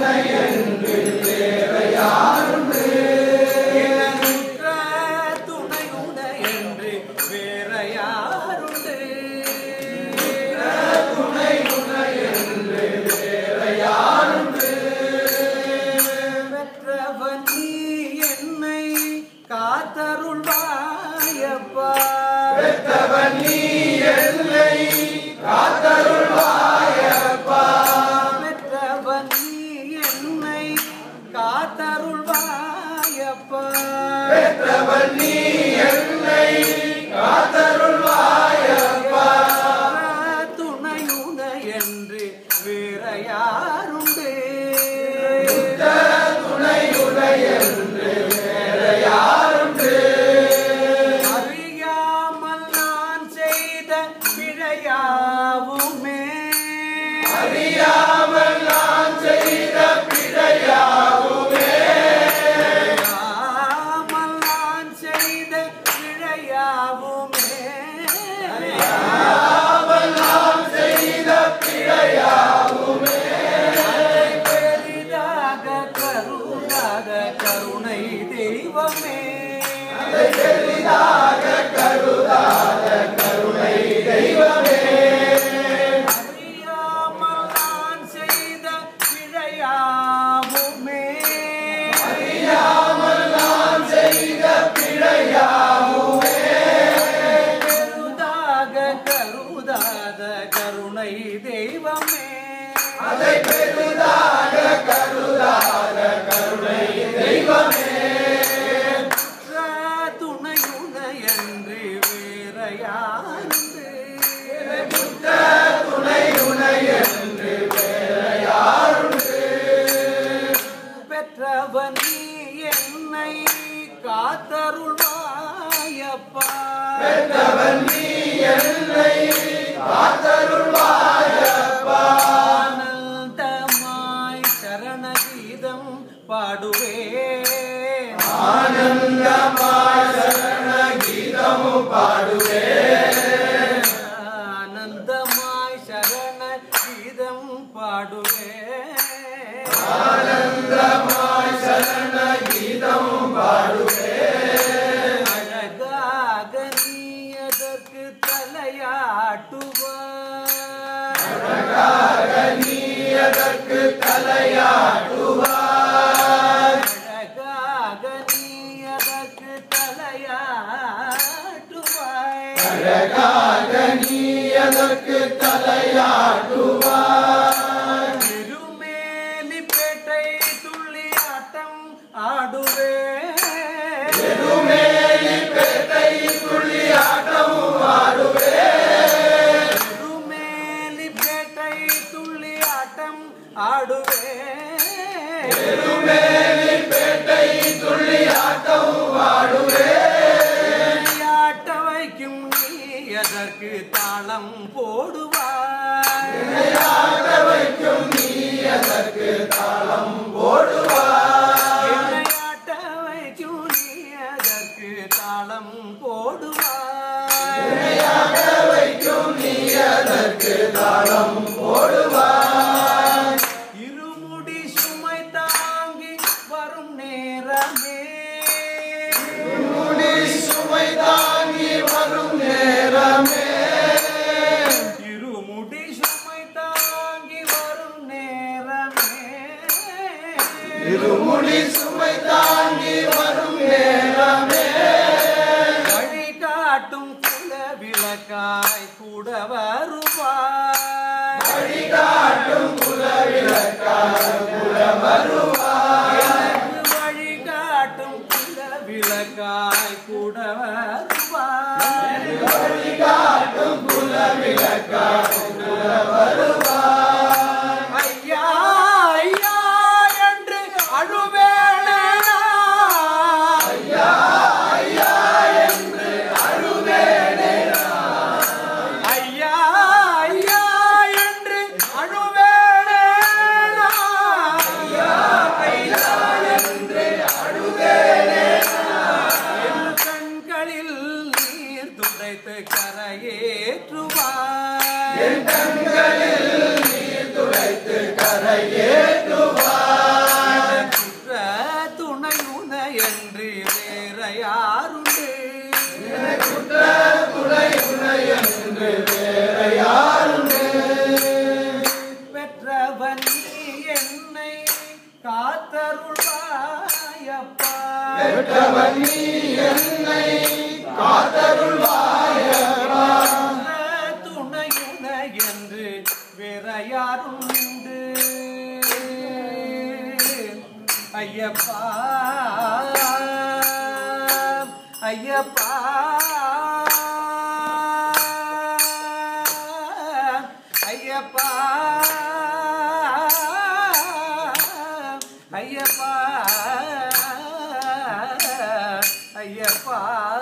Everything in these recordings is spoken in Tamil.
எனதுற்ற துணை உனை என்று வேற யாருண்டு பெற்றவன் நீ என்னை காத்தருள்வாயப்பா பெற்றவன் நீ என்னை காத்தருள்வாயப்பா துணையுனை என்று வேற யாருண்டு அறியாமல் நான் செய்த பிழையாவுமே அறியாமல் நான் செய்த பிழையாவுமே பெரிதாக கருதாத கருணை தெய்வமே அறியாமல் நான் செய்த பிழையாவுமே கருதாக கருதாத கருணை தெய்வமே துணையுனை என்று வேற யாருண்டு பெற்றவன் நீ என்னை காத்தருள்வாயப்பா ஆனந்தமாய் சரணகீதம் பாடுவே ஆனந்தமாய் சரண கீதம் பாடுவே அழகாக நீ அதற்கு தலையாட்டுவாய் அழகாக நீ அதற்கு தலையாட்டுவாய் திருமேலிப்பேட்டை துள்ளி ஆட்டம் ஆடுவே திருமேலிப்பேட்டை துள்ளி ஆட்டம் ஆடுவே ஆட்ட வைக்கும் நீ அதற்கு தாளம் போடுவாய் என்னை ஆட்ட வைக்கும் நீ அதற்கு தாளம் போடுவாய் இருமுடி சுமை தாங்கி வரும் நேரமே இருமுடி சுமை தாங்கி வரும் நேரமே இருமுடி சுமை தாங்கி வரும் நேரமே வழி காட்டும் குல விளக்காய் கூட வருவாய் வழிகாட்டும் குலவிளக்காய் குல வருவாய் எனக்கு வழி காட்டும் குல விளக்காய் கூட வருவாய் வழிகாட்டும் குலவிளக்காய் குல வருவாய் ஐயா ஐயா என்று அழுவேனே ஐயா ஐயா என்று அழுவேனே ஐயா ஐயா என்று அழுவேனே ஐயா என்று அழுவேனே என் கண்களில் நீர் துடைத்து கரையேற்றுவாய் என் கண்களில் நீர் துடைத்து கரையேற்றுவாய் யாருண்டு குற்ற துணை உன்னை என்று வேற யாருண்டு பெற்றவன் நீ என்னை காத்தருள்வாயப்பா பெற்றவன் நீ என்னை காத்தருள்வாயப்பா துணையுண என்று வேற யாருண்டு ஐயப்பா ஐயப்பா ஐயப்பா ஐயப்பா ஐயப்பா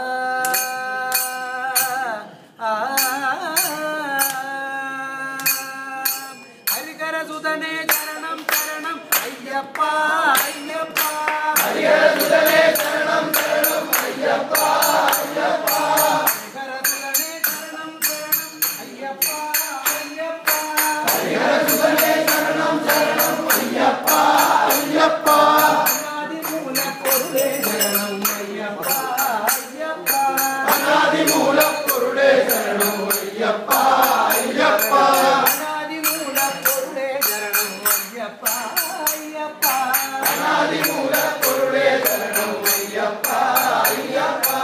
ஹரிகர சுதனே சரணம் சரணம் ஐயப்பா ஐயப்பா சுதனே சரணம் சரணம் ஐயப்பா ஐயப்பா ஹரிகர சுதனே சரணம் சரணம் ஐயப்பா ஐயப்பா சுதனே சரணம் சரணம் ஐயப்பா ஐயப்பா அநாதி மூல பொருளே சரணம் ஐயப்பா ஐயப்பா அநாதி மூல பொருளே சரணம் ஐயப்பா ஐயப்பா அநாதி மூல பொருளே சரணம் ஐயப்பா ஐயப்பா அநாதி மூல பொருளே சரணம் ஐயப்பா ஐயப்பா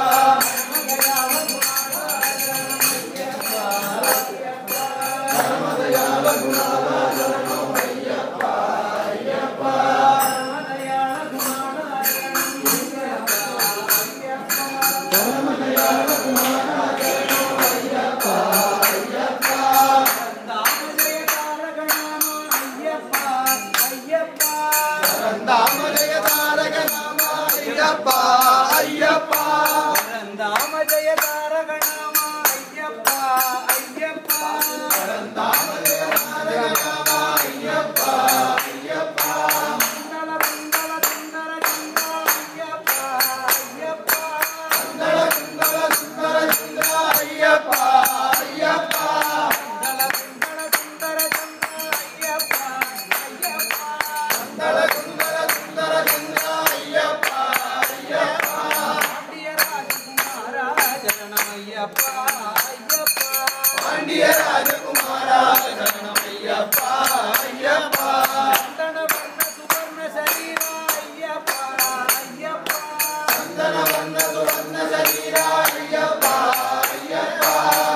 தாமஜய தாரக நாம ஐயப்பா ஐயப்பா ஜய தாரக நாம ஐயப்பா ஐயப்பா தாமஜய தாரக நாம ஐயப்பா ஐயப்பா மங்கள மங்கள சுந்தர சுந்தர ஐயப்பா ஐயப்பா சுந்தர சுந்தர சுந்தர சுந்தர ஐயப்பா ஐயப்பா மங்கள மங்கள சுந்தர சுந்தர ஐயப்பா ஐயப்பா சுந்தர சுந்தர சுந்தர சுந்தர ஐயப்பா ஐயப்பா பாண்டிய ராஜகுமாரா ஜனனம் ஐயப்பா ஐயப்பா பாண்டிய ராஜகுமாரா சரணம் ஐயப்பா ஐயப்பா சந்தன வர்ண சுவர்ண சரீரா ஐயப்பா ஐயப்பா சந்தன வண்ண சுவர்ண சரீரா ஐயப்பா ஐயப்பா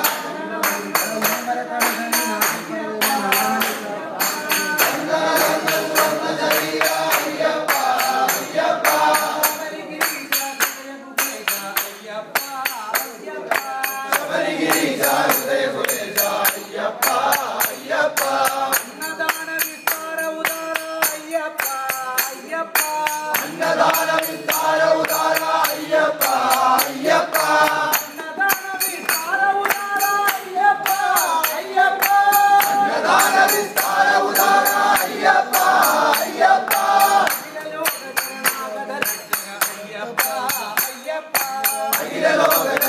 சரீரா ஐயப்பா ஐயப்பா ஹரிகிரீஷா ஹிருதய சுரேஷா ஐயப்பா ஐயப்பா அன்னதான விஸ்தார உதார ஐயப்பா ஐயப்பா அன்னதான விஸ்தார உதார ஐயப்பா ஐயப்பா அன்னதான விஸ்தார உதார ஐயப்பா ஐயப்பா அன்னதான விஸ்தார உதார ஐயப்பா ஐயப்பா அகிலலோக ஜனநாயக ரட்சக ஐயப்பா ஐயப்பா அகில லோக